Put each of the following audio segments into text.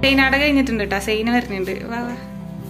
സെയിനാടെ കഴിഞ്ഞിട്ടുണ്ട് കേട്ടോ സെയിന് വരുന്നുണ്ട് വാ വാ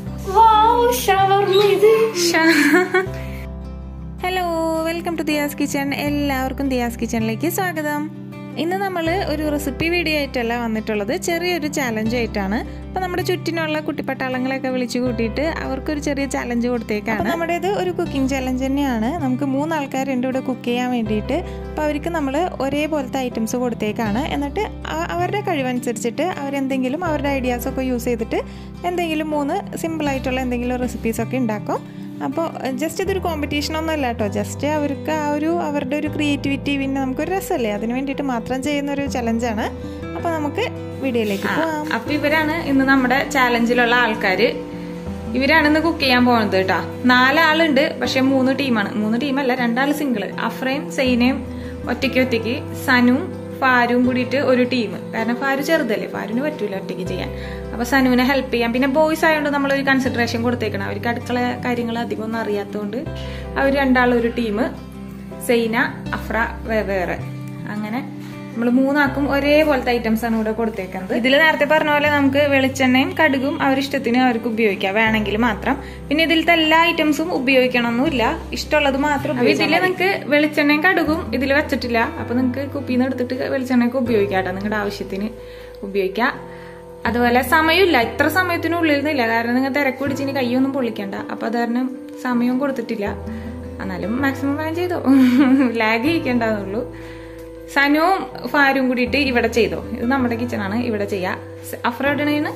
hello welcome to Diya's kitchen എല്ലാവർക്കും ദിയാസ് കിച്ചണിലേക്ക് സ്വാഗതം ഇന്ന് നമ്മൾ ഒരു റെസിപ്പി വീഡിയോ ആയിട്ടല്ല വന്നിട്ടുള്ളത് ചെറിയൊരു ചാലഞ്ച് ആയിട്ടാണ് അപ്പോൾ നമ്മുടെ ചുറ്റിനുള്ള കുട്ടിപ്പട്ടാളങ്ങളെയൊക്കെ വിളിച്ചു കൂട്ടിയിട്ട് അവർക്കൊരു ചെറിയ ചാലഞ്ച് കൊടുത്തേക്കാണ് അപ്പോൾ നമ്മുടേത് ഒരു കുക്കിംഗ് ചാലഞ്ച് തന്നെയാണ് നമുക്ക് മൂന്ന് ആൾക്കാരുണ്ട് ഇവിടെ കുക്ക് ചെയ്യാൻ വേണ്ടിയിട്ട് അപ്പോൾ അവർക്ക് നമ്മൾ ഒരേപോലത്തെ ഐറ്റംസ് കൊടുത്തേക്കാണ് എന്നിട്ട് ആ- അവരുടെ കഴിവനുസരിച്ചിട്ട് അവരെന്തെങ്കിലും അവരുടെ ഐഡിയാസൊക്കെ യൂസ് ചെയ്തിട്ട് എന്തെങ്കിലും മൂന്ന് സിമ്പിളായിട്ടുള്ള എന്തെങ്കിലും റെസിപ്പീസൊക്കെ ഉണ്ടാക്കും അപ്പോൾ ജസ്റ്റ് ഇതൊരു കോമ്പറ്റീഷൻ ഒന്നും അല്ല കേട്ടോ ജസ്റ്റ് അവർക്ക് ആ ഒരു അവരുടെ ഒരു ക്രിയേറ്റിവിറ്റി പിന്നെ നമുക്കൊരു രസമല്ലേ അതിന് വേണ്ടിയിട്ട് മാത്രം ചെയ്യുന്ന ഒരു ചലഞ്ചാണ് അപ്പോൾ നമുക്ക് വീഡിയോയിലേക്ക് പോവാം അപ്പോൾ ഇവരാണ് ഇന്ന് നമ്മുടെ ചാലഞ്ചിലുള്ള ആൾക്കാർ ഇവരാണ് ഇന്ന് കുക്ക് ചെയ്യാൻ പോകുന്നത് കേട്ടോ നാലാളുണ്ട് പക്ഷെ മൂന്ന് ടീമാണ് മൂന്ന് ടീമല്ല രണ്ടാൾ സിംഗിള് അഫ്രയും സൈനയും ഒറ്റയ്ക്ക് ഒറ്റയ്ക്ക് സനും ഫാരും കൂടിയിട്ട് ഒരു ടീം കാരണം ഫാരു ചെറുതല്ലേ ഫാരിന് പറ്റൂല ഒറ്റയ്ക്ക് ചെയ്യാൻ അപ്പൊ സനുവിനെ ഹെൽപ്പ് ചെയ്യാം പിന്നെ ബോയ്സ് ആയതുകൊണ്ട് നമ്മൾ ഒരു കൺസിഡറേഷൻ കൊടുത്തേക്കണം അവർക്ക് അടുക്കള കാര്യങ്ങൾ അധികം ഒന്നും അറിയാത്തതുകൊണ്ട് അവർ രണ്ടാളും ഒരു ടീം സൈന അഫ്ര വേ- വേറെ അങ്ങനെ നമ്മൾ മൂന്നാക്കും ഒരേപോലത്തെ ഐറ്റംസ് ആണ് ഇവിടെ കൊടുത്തേക്കുന്നത് ഇതിൽ നേരത്തെ പറഞ്ഞ പോലെ നമുക്ക് വെളിച്ചെണ്ണയും കടുകും അവരിഷ്ടത്തിന് അവർക്ക് ഉപയോഗിക്കാം വേണമെങ്കിൽ മാത്രം പിന്നെ ഇതിലത്തെ എല്ലാ ഐറ്റംസും ഉപയോഗിക്കണമെന്നില്ല ഇഷ്ടമുള്ളത് മാത്രം ഇതിൽ നിങ്ങൾക്ക് വെളിച്ചെണ്ണയും കടുകും ഇതിൽ വെച്ചിട്ടില്ല അപ്പൊ നിങ്ങൾക്ക് കുപ്പിയിൽ നിന്ന് എടുത്തിട്ട് വെളിച്ചെണ്ണയൊക്കെ ഉപയോഗിക്കാം കേട്ടോ നിങ്ങളുടെ ആവശ്യത്തിന് ഉപയോഗിക്കാം അതുപോലെ സമയമില്ല ഇത്ര സമയത്തിനുള്ളിൽ നിന്നില്ല കാരണം നിങ്ങൾ തിരക്ക് പിടിച്ച് ഇനി കൈയൊന്നും പൊള്ളിക്കണ്ട അപ്പൊ അത് കാരണം സമയവും കൊടുത്തിട്ടില്ല എന്നാലും മാക്സിമം പ്ലാൻ ചെയ്തോ ലാഗ് ചെയ്യിക്കേണ്ടതുള്ളൂ സനുവും ഫാരും കൂടിയിട്ട് ഇവിടെ ചെയ്തോ ഇത് നമ്മുടെ കിച്ചണാണ് ഇവിടെ ചെയ്യാ സ- അഫ്ര എവിടെയാണ്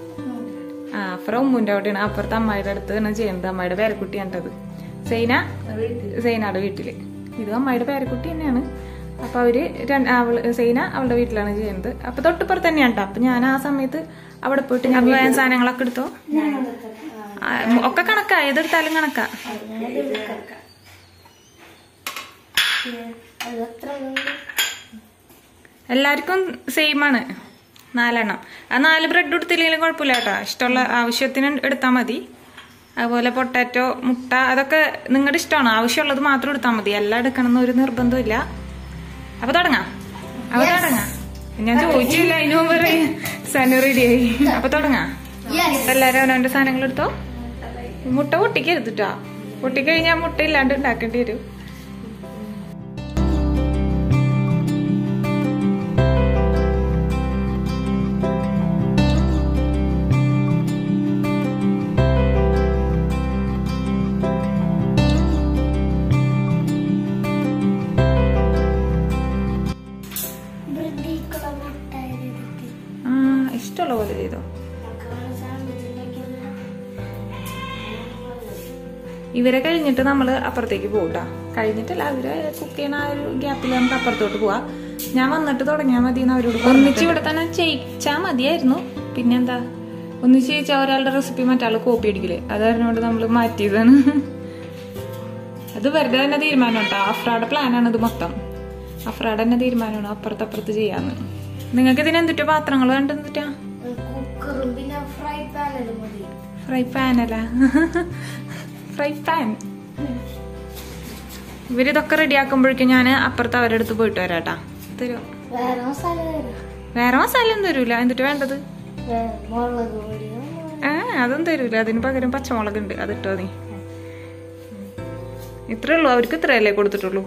ആ അഫ്ര ഉമ്മുന്റെ അവിടെയാണ് അപ്പുറത്തെ അമ്മായിയുടെ അടുത്ത് തന്നെ ചെയ്യുന്നത് അമ്മായിയുടെ പേരക്കുട്ടി കണ്ടത് സൈന സൈനയുടെ വീട്ടില് ഇത് അമ്മായിയുടെ പേരക്കുട്ടി തന്നെയാണ് അപ്പൊ അവര് രണ്ട് അവള് സൈന അവളുടെ വീട്ടിലാണ് ചെയ്യുന്നത് അപ്പൊ തൊട്ടിപ്പുറത്ത് തന്നെയാണ് ട്ടോ അപ്പൊ ഞാൻ ആ സമയത്ത് അവിടെ പോയിട്ട് ഞാൻ വേഗം സാധനങ്ങളൊക്കെ എടുത്തോ ആ, ഒക്കെ കണക്കാ ഏതെടുത്താലും കണക്കാ എല്ലാവർക്കും സെയിം ആണ് നാലെണ്ണം ആ നാല് ബ്രെഡ് എടുത്തില്ലെങ്കിലും കുഴപ്പമില്ല കേട്ടോ ഇഷ്ടമുള്ള ആവശ്യത്തിന് എടുത്താൽ മതി അതുപോലെ പൊട്ടാറ്റോ മുട്ട അതൊക്കെ നിങ്ങളുടെ ഇഷ്ടമാണ് ആവശ്യമുള്ളത് മാത്രം എടുത്താൽ മതി എല്ലാം എടുക്കണം എന്ന് ഒരു നിർബന്ധമില്ല അപ്പൊ തുടങ്ങാം അപ്പൊ തുടങ്ങാം ഞാൻ ചോദിച്ചില്ല അതിന് മുമ്പ് പറയും സനു റെഡിയായി അപ്പൊ തുടങ്ങാം അപ്പൊ എല്ലാരും അവനവന്റെ സാധനങ്ങൾ എടുത്തോ മുട്ട പൊട്ടിക്കരുത് കേട്ടോ പൊട്ടിക്കഴിഞ്ഞാൽ മുട്ട ഇല്ലാണ്ട് ഉണ്ടാക്കേണ്ടി വരും ആ ഇഷ്ടമുള്ള പോലെ ചെയ്തോ ഇവരെ കഴിഞ്ഞിട്ട് നമ്മൾ അപ്പുറത്തേക്ക് പോകട്ടാ കഴിഞ്ഞിട്ടല്ല അവര് കുക്ക് ചെയ്യണ ആ ഒരു ഗ്യാപ്പിൽ നമുക്ക് അപ്പുറത്തോട്ട് പോവാം ഞാൻ വന്നിട്ട് തുടങ്ങിയാൽ മതി എന്ന് അവരോട് ഒന്നിച്ച് ഇവിടെ തന്നെ ചെയ്യിച്ചാ മതിയായിരുന്നു പിന്നെന്താ ഒന്നിച്ച് ചെയ്യിച്ചാൽ ഒരാളുടെ റെസിപ്പി മറ്റാൾ കോപ്പി അടിക്കില്ലേ അത് അറിഞ്ഞുകൊണ്ട് നമ്മൾ മാറ്റിയതാണ് അത് വെറുതെ തന്നെ തീരുമാനം കേട്ടോ അഫ്രാടെ പ്ലാനാണ് ഇത് മൊത്തം അഫ്രാടെ തന്നെ തീരുമാനമാണ് അപ്പുറത്ത് അപ്പുറത്ത് ചെയ്യാന്ന് നിങ്ങൾക്ക് ഇതിന് എന്തിട്ടാ പാത്രങ്ങൾ വേണ്ടെന്നിട്ടാ കുക്കറും പിന്നെ ഫ്രൈ പാനും മതി ഫ്രൈ പാനല്ല ഫ്രൈ പാൻ ഇവരിതൊക്കെ റെഡിയാക്കുമ്പോഴേക്കും ഞാൻ അപ്പുറത്ത് അവരുടെ അടുത്ത് പോയിട്ട് വരാട്ടാ തരുമോ വേറെ മസാല തരാം വേറെ മസാല ഒന്നും തരൂല എന്നിട്ട് വേണ്ടത് വേ- മുളക് പൊടിയോ ഏ അതൊന്നും തരൂല അതിന് പകരം പച്ചമുളക് ഉണ്ട് അതിട്ടോ നീ ഇത്രേ ഉള്ളൂ അവർക്ക് ഇത്രയല്ലേ കൊടുത്തിട്ടുള്ളൂ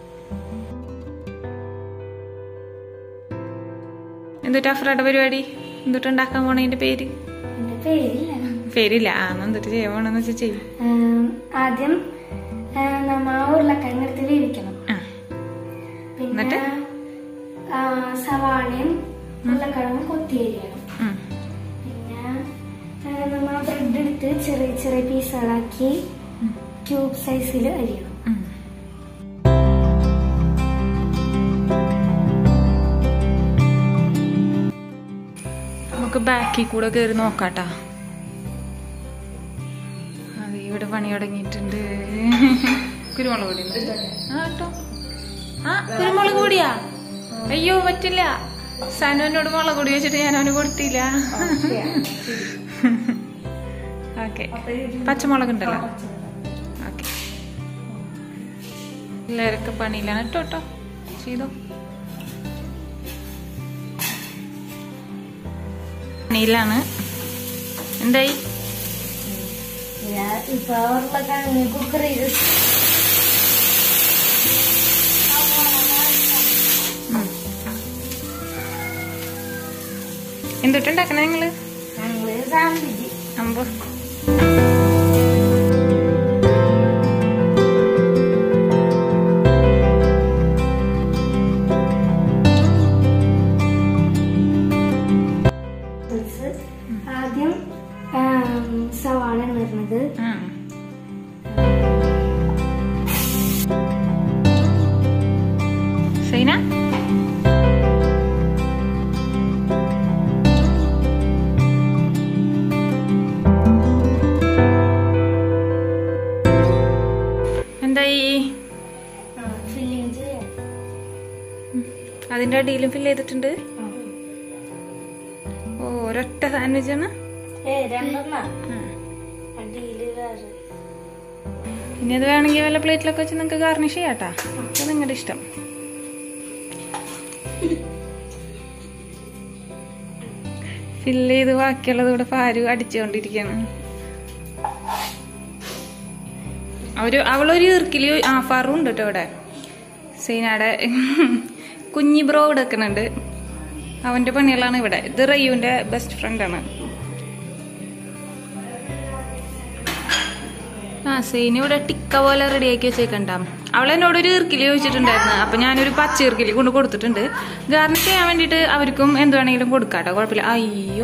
എന്നിട്ട് അഫ്രയുടെ പരിപാടി എന്നിട്ട് ഉണ്ടാക്കാൻ പോണതിന്റെ പേര് എന്റെ പേരില്ല പേരില്ല ആ എന്നാ എന്നിട്ട് ചെയ്യാൻ പോണെന്ന് വെച്ചാൽ ചെയ്യും ഉം, ആദ്യം ആ, നമ്മ ഉരുളക്കിഴങ്ങ് എടുത്ത് വേവിക്കണം ആ പിന്നെ എന്നിട്ട്? ആ, സവാളയും ഉരുളക്കിഴങ്ങും കൊത്തിയരിയണം ഉം. പിന്നെ ആ, നമ്മ ബ്രെഡ് എടുത്ത് ചെറിയ ചെറിയ പീസുകളാക്കി ക്യൂബ് സൈസിൽ അരിയണം ഉം. നമുക്ക് ബാക്കിൽ കൂടെ കയറി നോക്കാട്ടാ അത് ഇവിടെ പണി തുടങ്ങിയിട്ടുണ്ട് കുരുമുളക് പൊടി ഉണ്ട്. ആ കേട്ടോ ആ കുരുമുളക് പൊടിയാ അയ്യോ പറ്റില്ല സനു എന്നോട് മുളക് പൊടി വെച്ചിട്ട് ഞാൻ അവന് കൊടുത്തില്ല ഓക്കെ പച്ചമുളക് ഉണ്ടല്ലോ ഓക്കെ പിള്ളേരൊക്കെ പണിയിലാണ് കേട്ടോ കേട്ടോ ചെയ്തോ നെയ്യിലാണ് എന്തായി ഇപ്പൊ ഉരുളക്കിഴങ്ങ് കുക്കർ ചെയ്ത് എന്തിട്ടുണ്ടാക്കണേ നിങ്ങള് ഞങ്ങള് സാമ്പിജി അമ്പോ ആദ്യം ആം, സവാള ഇടുന്നത് ആ. സൈന എന്തായി ഫില്ലിങ് ചെയ്യാം അതിന്റെ അടിയിലും ഫില്ല് ചെയ്തിട്ടുണ്ട് ഓ ഒരൊറ്റ സാൻഡ്വിച്ച് ആണ് ഏ രണ്ടെണ്ണ ആ. അടിയില് വേറെ ഇനി അത് വേണമെങ്കിൽ വല്ല പ്ലേറ്റിലൊക്കെ വെച്ച് നിങ്ങൾക്ക് ഗാർണിഷ് ചെയ്യാട്ടാ അത് നിങ്ങളുടെ ഇഷ്ടം ഫില്ല് ചെയ്ത് ബാക്കിയുള്ളത് ഇവിടെ പാരു അടിച്ചുകൊണ്ടിരിക്കുകയാണ് അവര് അവളൊരു ഈർക്കില് ആ ഫറും ഉണ്ട് കേട്ടോ ഇവിടെ സീനാടെ കുഞ്ഞി ബ്രോ ഇവിടെ വെക്കുന്നുണ്ട് അവന്റെ പണികളാണ് ഇവിടെ ഇത് റയ്യുവിന്റെ ബെസ്റ്റ് ഫ്രണ്ടാണ് ആ സീന ഇവിടെ ടിക്ക പോലെ റെഡിയാക്കി വെച്ചേക്കണ്ട അവൾ എന്നോട് ഒരു ഈർക്കിലി ചോദിച്ചിട്ടുണ്ടായിരുന്നു അപ്പൊ ഞാനൊരു പച്ച ഈർക്കിലി കൊണ്ട് കൊടുത്തിട്ടുണ്ട് ഗാർണിഷ് ചെയ്യാൻ വേണ്ടിയിട്ട് അവർക്കും എന്ത് വേണമെങ്കിലും കൊടുക്കാട്ടോ കുഴപ്പമില്ല അയ്യോ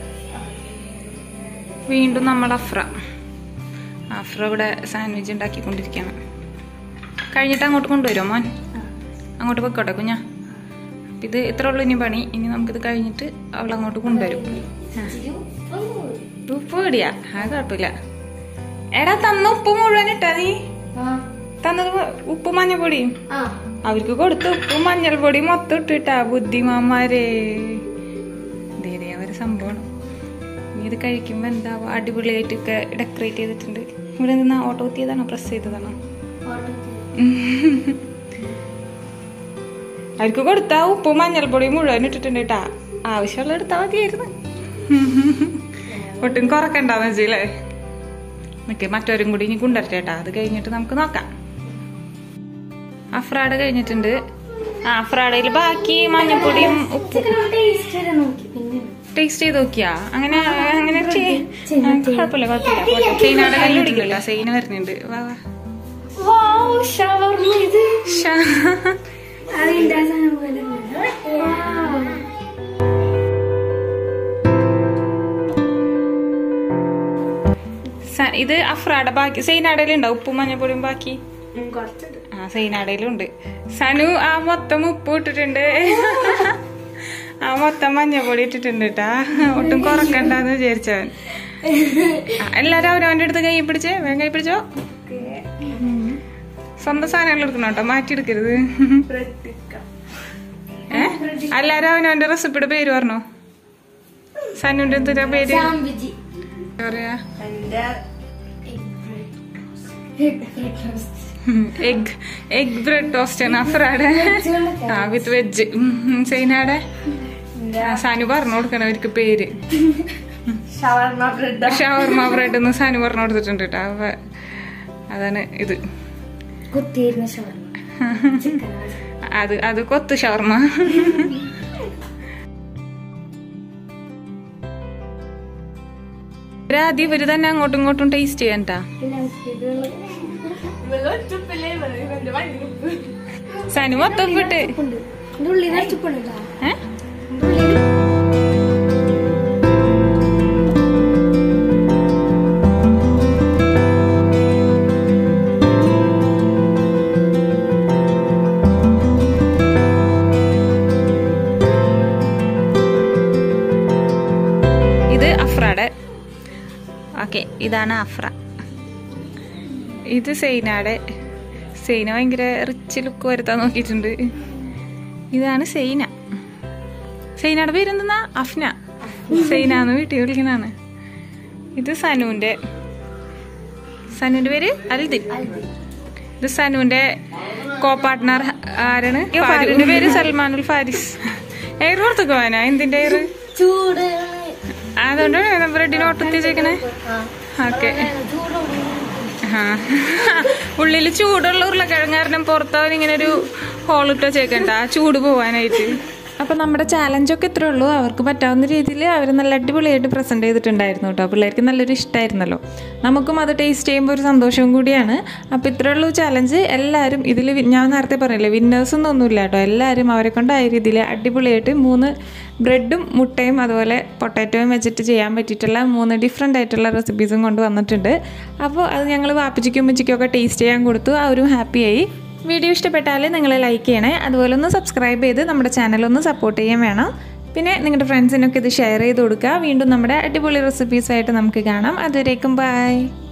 വീണ്ടും നമ്മൾ അഫ്ര അഫ്ര ഇവിടെ സാൻഡ്വിച്ച് ഉണ്ടാക്കിക്കൊണ്ടിരിക്കുകയാണ് കഴിഞ്ഞിട്ട് അങ്ങോട്ട് കൊണ്ടുവരുമോ മോൻ അങ്ങോട്ട് വെക്കോട്ടെ കുഞ്ഞാ അപ്പൊ ഇത് ഇത്ര ഉള്ളു ഇനി പണി ഇനി നമുക്കിത് കഴിഞ്ഞിട്ട് അവൾ അങ്ങോട്ട് കൊണ്ടുവരും ആ. ഇച്ചിരി ഉപ്പും കൂടി. ഉപ്പ് പിടിയാ അത് കുഴപ്പമില്ല എടാ തന്ന ഉപ്പ് മുഴുവൻ ഇട്ടാ നീ ആ തന്നത് ഉപ്പ് മഞ്ഞപ്പൊടിയും ആ അവർക്ക് കൊടുത്ത് ഉപ്പും മഞ്ഞൾപ്പൊടി മൊത്തം ഇട്ടിട്ടാ ബുദ്ധിമാന്മാരെ ധൈര്യം അവരെ സംഭവമാണ് നീ ഇത് കഴിക്കുമ്പോ എന്താവും അടിപൊളിയായിട്ടൊക്കെ ഡെക്കറേറ്റ് ചെയ്തിട്ടുണ്ട് ഇവിടെ നിന്ന് ഓട്ടോ കുത്തിയതാണോ പ്രസ് ചെയ്തതാണോ അവർക്ക് കൊടുത്താ ഉപ്പും മഞ്ഞൾപ്പൊടിയും മുഴുവൻ ഇട്ടിട്ടുണ്ട് കേട്ടാ ആവശ്യമുള്ള എടുത്താൽ മതിയായിരുന്നു ഒട്ടും കുറക്കണ്ടാന്ന് വെച്ചില്ലേ നിക്ക് മറ്റവരും കൂടി ഇനി കൊണ്ടുവരട്ടെ കേട്ടാ അത് കഴിഞ്ഞിട്ട് നമുക്ക് നോക്കാം അഫ്രാഡ് കഴിഞ്ഞിട്ടുണ്ട് ആ അഫ്രാഡയിൽ ബാക്കി മഞ്ഞപ്പൊടിയും ഉപ്പും ടേസ്റ്റ് വരെ നോക്കി പിന്നെ ടേസ്റ്റ് ചെയ്ത് നോക്കിയാ അങ്ങനെ അങ്ങനെ ചെയ്യ്. ആ, കുഴപ്പമില്ല കുഴപ്പമില്ല പോട്ടെ. സൈനയുടെ കൈ പിടിക്കില്ല സൈന വരുന്നുണ്ട് വാ വാ വാവ് ഷവർമ്മ ഇത് ശ്ശാ. അതിന്റെ സാധനം പോലെ വാവ്. സ- ഇത് അഫ്രാടെ ബാക്കി സൈനാടയിലുണ്ടോ ഉപ്പും മഞ്ഞപ്പൊടിയും ബാക്കി ഉം, കുറച്ചുണ്ട് ആ സൈനാടയിലും ഉണ്ട് സനു ആ മൊത്തം ഉപ്പ് ഇട്ടിട്ടുണ്ട് ആ മൊത്തം മഞ്ഞപ്പൊടി ഇട്ടിട്ടുണ്ട് കേട്ടാ ഒട്ടും കുറക്കണ്ടെന്ന് വിചാരിച്ചവൻ ആ, എല്ലാരും അവനവന്റെ അടുത്ത് കൈ പിടിച്ചേ വേഗം കൈ പിടിച്ചോ സ്വന്തം സാധനങ്ങൾ എടുക്കണം കേട്ടോ മാറ്റി എടുക്കരുത് ഏ എല്ലാരും അവനവന്റെ റെസിപ്പിയുടെ പേര് പറഞ്ഞോ സനുവിന്റെ എന്തിനാ പേര് സാമ്പിജി എന്താ പറയാ എന്റെ എഗ് എഗ് ബ്രെഡ് ടോസ്റ്റ് ആണ് അഫ്രാടെ ആ വിത്ത് വെജ് സൈനാടെ ആ, സനു പറഞ്ഞു കൊടുക്കണം അവർക്ക് പേര് ഷവർമ്മ ബ്രെഡ് ഷവർമ ബ്രെഡ് എന്ന് സനു പറഞ്ഞു കൊടുത്തിട്ടുണ്ട് കേട്ടോ അപ്പൊ അതാണ് ഇത് കുത്തിയിരുന്ന ഷവർമ്മ ചിക്കൻ അത് അത് കൊത്ത് ഷവർമ ആദ്യം ഇവര് തന്നെ അങ്ങോട്ടും ഇങ്ങോട്ടും ടേസ്റ്റ് ചെയ്യണ്ടാ പിന്നെ ഇത് സനു മൊത്തം വിട്ട് ഉണ്ട് ഇതിന്റെ ഉള്ളിൽ നിറച്ചുപ്പുണ്ടല്ലോ ഏ ഇത് അഫ്രയുടെ ഓക്കെ ഇതാണ് അഫ്ര ഇത് സൈനയുടെ സൈന ഭയങ്കര റിച്ച് ലുക്ക് വരുത്താൻ നോക്കിയിട്ടുണ്ട് ഇതാണ് സൈന സൈനയുടെ പേരെന്തെന്നാ അഫ്ന സൈന എന്ന് വീട്ടിൽ വിളിക്കുന്നതാണ് ഇത് സനുവിന്റെ സനുവിന്റെ പേര് അൽദിൻ ഇത് സനുവിന്റെ കോ പാർട്ട്ണർ ആരാണ് ഫാരിന്റെ പേര് സൽമാനുൽ ഫാരിസ് എയർ പുറത്തേക്ക് പോവാനാ എന്തിന്റെ എയർ ചൂട് അതുകൊണ്ടാണ് ബ്രെഡിന് ഓട്ടത്തിച്ചേക്കണേ ഓക്കെ ആ ഉള്ളിൽ ചൂടുള്ള ഉരുളക്കിഴങ്ങ് കാരണം പുറത്തവൻ ഇങ്ങനെ ഒരു ഹോളിട്ട് വെച്ചേക്കണ്ട ആ ചൂട് പോവാനായിട്ട് അപ്പം നമ്മുടെ ചാലഞ്ചൊക്കെ ഇത്രേ ഉള്ളൂ അവർക്ക് പറ്റാവുന്ന രീതിയിൽ അവർ നല്ല അടിപൊളിയായിട്ട് പ്രസൻറ്റ് ചെയ്തിട്ടുണ്ടായിരുന്നു കേട്ടോ പിള്ളേർക്ക് നല്ലൊരു ഇഷ്ടമായിരുന്നല്ലോ നമുക്കും അത് ടേസ്റ്റ് ചെയ്യുമ്പോൾ ഒരു സന്തോഷവും കൂടിയാണ് അപ്പോൾ ഇത്രേ ഉള്ളൂ ചാലഞ്ച് എല്ലാവരും ഇതിൽ ഞാൻ നേരത്തെ പറഞ്ഞില്ലേ വിന്നേഴ്സ് ഒന്നും ഒന്നുമില്ല കേട്ടോ എല്ലാവരും അവരെ കൊണ്ടായ രീതിയിൽ അടിപൊളിയായിട്ട് മൂന്ന് ബ്രെഡും മുട്ടയും അതുപോലെ പൊട്ടാറ്റോയും വെച്ചിട്ട് ചെയ്യാൻ പറ്റിയിട്ടുള്ള മൂന്ന് ഡിഫറെൻ്റ് ആയിട്ടുള്ള റെസിപ്പീസും കൊണ്ട് വന്നിട്ടുണ്ട് അപ്പോൾ അത് ഞങ്ങൾ വാപ്പിച്ചിക്കും ഉമ്മച്ചിക്കും ഒക്കെ ടേസ്റ്റ് ചെയ്യാൻ കൊടുത്തു അവരും ഹാപ്പിയായി വീഡിയോ ഇഷ്ടപ്പെട്ടാൽ നിങ്ങൾ ലൈക്ക് ചെയ്യണേ അതുപോലെ ഒന്ന് സബ്സ്ക്രൈബ് ചെയ്ത് നമ്മുടെ ചാനലൊന്ന് സപ്പോർട്ട് ചെയ്യാൻ വേണം പിന്നെ നിങ്ങളുടെ ഫ്രണ്ട്സിനൊക്കെ ഇത് ഷെയർ ചെയ്ത് കൊടുക്കുക വീണ്ടും നമ്മുടെ അടിപൊളി റെസിപ്പീസായിട്ട് നമുക്ക് കാണാം അതുവരേക്കും ബൈ